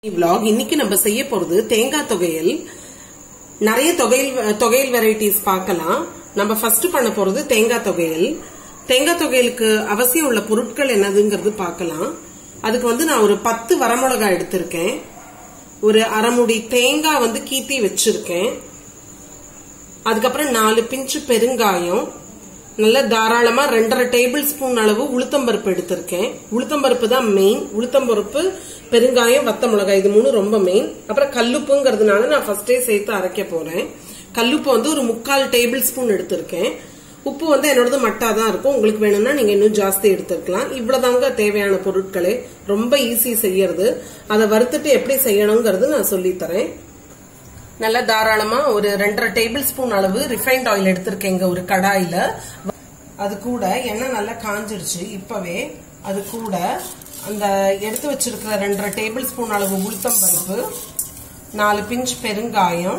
vlog இன்னைக்கு நம்ம செய்ய போறது தேங்காய் தொகையல் நிறைய தொகையல் தொகையல் வெரைட்டிஸ் பார்க்கலாம் நம்ம ஃபர்ஸ்ட் பண்ண போறது தேங்காய் தொகையல் தேங்காய் தொகையலுக்கு அவசியம் உள்ள பொருட்கள் என்னதுங்கிறது பார்க்கலாம் அதுக்கு வந்து நான் ஒரு பத்து வரமிளகாய் எடுத்திருக்கேன் ஒரு அரைமுடி தேங்காய் வந்து கீத்தி வச்சிருக்கேன் அதுக்கப்புறம் நாலு பிஞ்சு பெருங்காயம் நல்ல தாராளமா ரெண்டரை டேபிள் ஸ்பூன் அளவு உளுத்தம்பருப்பு எடுத்திருக்கேன் உளுத்தம்பருப்பு தான் மெயின் உளுத்தம்பருப்பு பெருங்காயம் வத்த மிளகாய் இது மூணு ரொம்ப மெயின் அப்புறம் கல்லுப்புங்கிறதுனால நான் ஃபர்ஸ்டே சேர்த்து அரைக்க போறேன் கல்லுப்பு வந்து ஒரு முக்கால் டேபிள் ஸ்பூன் எடுத்திருக்கேன் உப்பு வந்து என்னோடது மட்டா தான் இருக்கும் உங்களுக்கு வேணும்னா நீங்க இன்னும் ஜாஸ்தி எடுத்துக்கலாம் இவ்வளவுதாங்க தேவையான பொருட்களே ரொம்ப ஈஸி செய்யறது அதை வறுத்துட்டு எப்படி செய்யணுங்கிறது நான் சொல்லித்தரேன் நல்லா தாராளமா ஒரு ரெண்டரை டேபிள் ஸ்பூன் அளவு ரிஃபைண்ட் ஆயில் எடுத்திருக்கேங்க ஒரு கடாயில அது கூட எண்ணெய் நல்லா காஞ்சிருச்சு இப்பவே அது கூட அந்த எடுத்து வச்சிருக்கிற ரெண்டரை டேபிள் ஸ்பூன் அளவு உளுத்தம் பருப்பு நாலு பிஞ்ச் பெருங்காயம்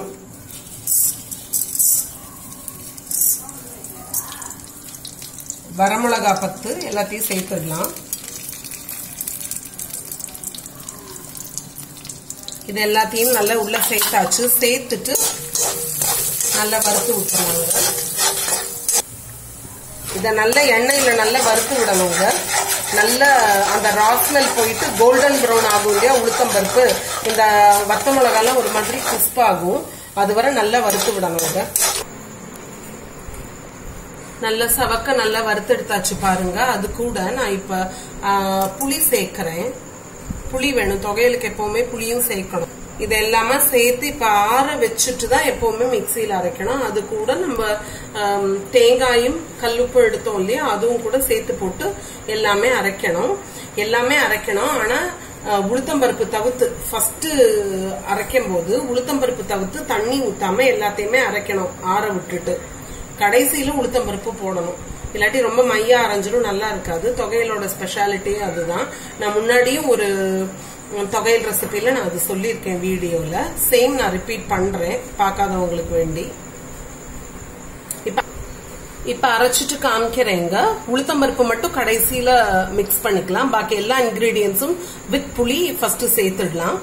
வரமிளகா பத்து எல்லாத்தையும் சேர்த்துடலாம் இது எல்லாத்தையும் நல்லா உள்ள சேர்த்தாச்சு சேர்த்துட்டு நல்லா வறுத்து விட்டுருவாங்க இத நல்ல எண்ணெயில நல்லா வறுத்து விடணுங்க நல்ல அந்த ராஸ்மெல் போயிட்டு கோல்டன் ப்ரௌன் ஆகும் இல்லையா உளுத்தம் பருப்பு இந்த வத்த மிளகாலாம் ஒரு மாதிரி கிறிஸ்ப் ஆகும் அது வரை நல்லா வறுத்து விடணுங்க நல்ல சவக்க நல்லா வறுத்தெடுத்தாச்சு பாருங்க அது கூட நான் இப்ப புளி சேர்க்கிறேன் புளி வேணும் தொகையலுக்கு எப்பவுமே புளியும் சேர்க்கணும் இது எல்லாமே சேர்த்து இப்ப ஆற வச்சுட்டு தான் எப்பவுமே மிக்சியில அரைக்கணும் அது கூட நம்ம தேங்காயும் கல்லுப்பு எடுத்தோம் இல்லையா அதுவும் கூட சேர்த்து போட்டு எல்லாமே அரைக்கணும் எல்லாமே அரைக்கணும் ஆனா உளுத்தம்பருப்பு தவிர்த்து ஃபர்ஸ்ட் அரைக்கும் போது உளுத்தம்பருப்பு தவிர்த்து தண்ணி ஊத்தாம எல்லாத்தையுமே அரைக்கணும் ஆற விட்டுட்டு கடைசியில உளுத்தம்பருப்பு போடணும் இல்லாட்டி ரொம்ப மையா அரைஞ்சிடும் நல்லா இருக்காது தொகையலோட ஸ்பெஷாலிட்டி அதுதான் நான் முன்னாடியும் ஒரு தொகையல் ரெசிபில நான் அது சொல்லியிருக்கேன் வீடியோல சேம் நான் ரிப்பீட் பண்றேன் பார்க்காதவங்களுக்கு வேண்டி இப்ப இப்ப அரைச்சிட்டு காமிக்கிறேங்க உளுத்தம்பருப்பு மட்டும் கடைசியில மிக்ஸ் பண்ணிக்கலாம் பாக்கி எல்லா இன்கிரீடியன்ஸும் வித் புளி ஃபர்ஸ்ட் சேர்த்துடலாம்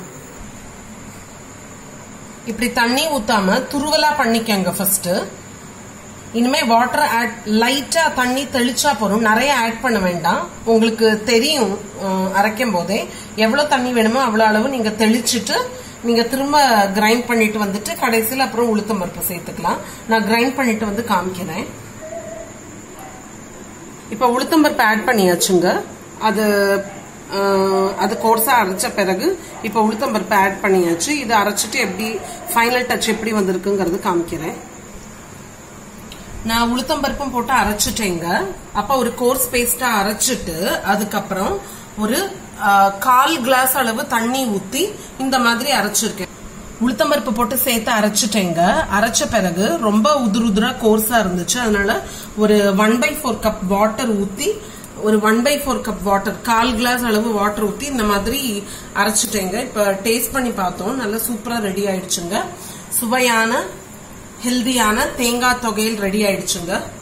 இப்படி தண்ணி ஊத்தாம துருவலா பண்ணிக்கங்க ஃபர்ஸ்ட் இனிமே வாட்டர் ஆட் லைட்டா தண்ணி தெளிச்சா போறோம் நிறைய ஆட் பண்ண வேண்டாம் உங்களுக்கு தெரியும் அரைக்கும் போதே எவ்வளவு தண்ணி வேணுமோ அவ்வளவு அளவு நீங்க தெளிச்சுட்டு நீங்க திரும்ப கிரைண்ட் பண்ணிட்டு வந்துட்டு கடைசியில் அப்புறம் உளுத்தம் பருப்பு சேர்த்துக்கலாம் நான் கிரைண்ட் பண்ணிட்டு வந்து காமிக்கிறேன் இப்ப உளுத்தம் பருப்பு ஆட் பண்ணியாச்சுங்க அது அது கோர்ஸா அரைச்ச பிறகு இப்ப உளுத்தம் பருப்பு ஆட் பண்ணியாச்சு இது அரைச்சிட்டு எப்படி ஃபைனல் டச் எப்படி வந்திருக்குங்கிறது காமிக்கிறேன் நான் உளுத்தம் பருப்பும் போட்டு அரைச்சிட்டேங்க அப்ப ஒரு கோர்ஸ் பேஸ்டா அரைச்சிட்டு அதுக்கப்புறம் ஒரு கால் கிளாஸ் அளவு தண்ணி ஊத்தி இந்த மாதிரி அரைச்சிருக்கேன் உளுத்தம்பருப்பு போட்டு சேர்த்து அரைச்சிட்டேங்க அரைச்ச பிறகு ரொம்ப உதுரு உதுரா கோர்ஸா இருந்துச்சு அதனால ஒரு one by four cup water ஊத்தி ஒரு one by four cup water கால் கிளாஸ் அளவு வாட்டர் ஊத்தி இந்த மாதிரி அரைச்சிட்டேங்க இப்ப டேஸ்ட் பண்ணி பார்த்தோம் நல்லா சூப்பரா ரெடி ஆயிடுச்சுங்க சுவையான ஹெல்தியான தேங்காய் தொகையில் ரெடி ஆயிடுச்சுங்க